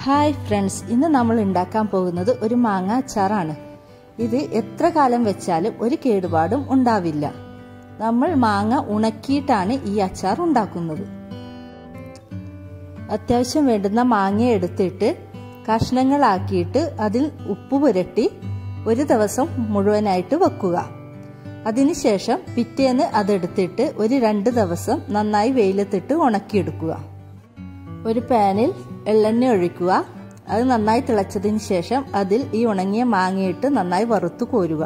hi friends ഇന്ന് നമ്മൾ ഉണ്ടാക്കാൻ പോകുന്നത് ഒരു മാങ്ങ അച്ചാറാണ് ഇത് എത്ര കാലം വെച്ചാലും ഒരു കേടുപാടും ഉണ്ടാവില്ല നമ്മൾ മാങ്ങ ഉണക്കിയിട്ടാണ് ഈ അച്ചാർ ഉണ്ടാക്കുന്നത് അത്യാവശ്യം വേണ്ടുന്ന മാങ്ങ എടുത്തിട്ട് കഷ്ണങ്ങളാക്കിയിട്ട് അതിൽ ഉപ്പ് പുരട്ടി ഒരു ദിവസം മുഴുവനായിട്ട് വെക്കുക അതിനുശേഷം പിറ്റേന്ന് അതെടുത്തിട്ട് ഒരു രണ്ട് ദിവസം നന്നായി വെയിലത്തിട്ട് ഉണക്കിയെടുക്കുക ഒരു പാനിൽ എള്ളെണ്ണ ഒഴിക്കുക അത് നന്നായി തിളച്ചതിന് ശേഷം അതിൽ ഈ ഉണങ്ങിയ മാങ്ങയിട്ട് നന്നായി വറുത്തു കോരുക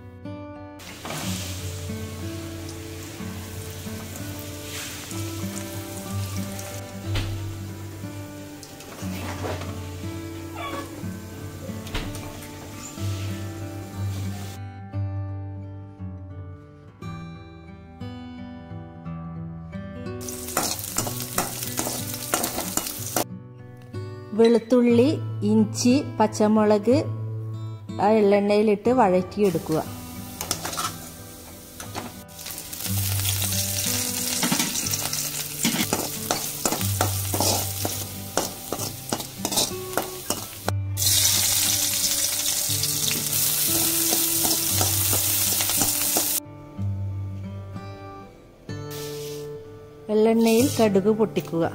വെളുത്തുള്ളി ഇഞ്ചി പച്ചമുളക് ആ എള്ളെണ്ണയിലിട്ട് വഴറ്റിയെടുക്കുക എള്ളെണ്ണയിൽ കടുക് പൊട്ടിക്കുക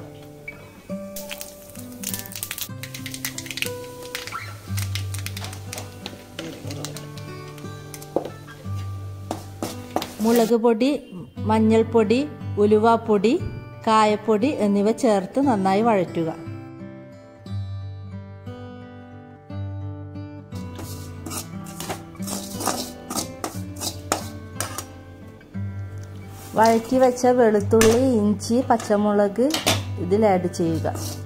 മുളക് പൊടി മഞ്ഞൾപ്പൊടി ഉലുവാപ്പൊടി കായപ്പൊടി എന്നിവ ചേർത്ത് നന്നായി വഴറ്റുക വഴറ്റി വെച്ച വെളുത്തുള്ളി ഇഞ്ചി പച്ചമുളക് ഇതിൽ ആഡ് ചെയ്യുക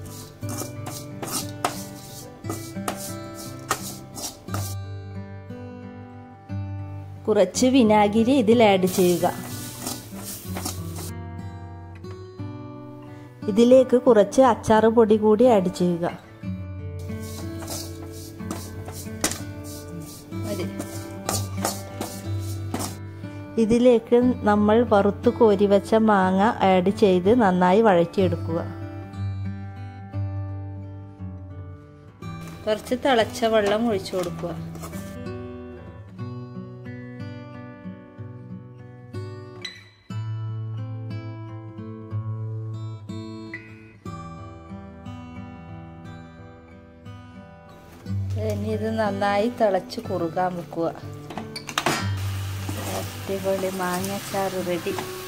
കുറച്ച് വിനാഗിരി ഇതിൽ ആഡ് ചെയ്യുക ഇതിലേക്ക് കുറച്ച് അച്ചാറ് പൊടി കൂടി ആഡ് ചെയ്യുക ഇതിലേക്ക് നമ്മൾ വറുത്ത് കോരി വെച്ച മാങ്ങ ആഡ് ചെയ്ത് നന്നായി വഴറ്റിയെടുക്കുക കുറച്ച് തിളച്ച വെള്ളം ഒഴിച്ചു കൊടുക്കുക ഇനി ഇത് നന്നായി തിളച്ച് കുറുകാൻ വെക്കുക അടിപൊളി മാങ്ങച്ചാറ് റെഡി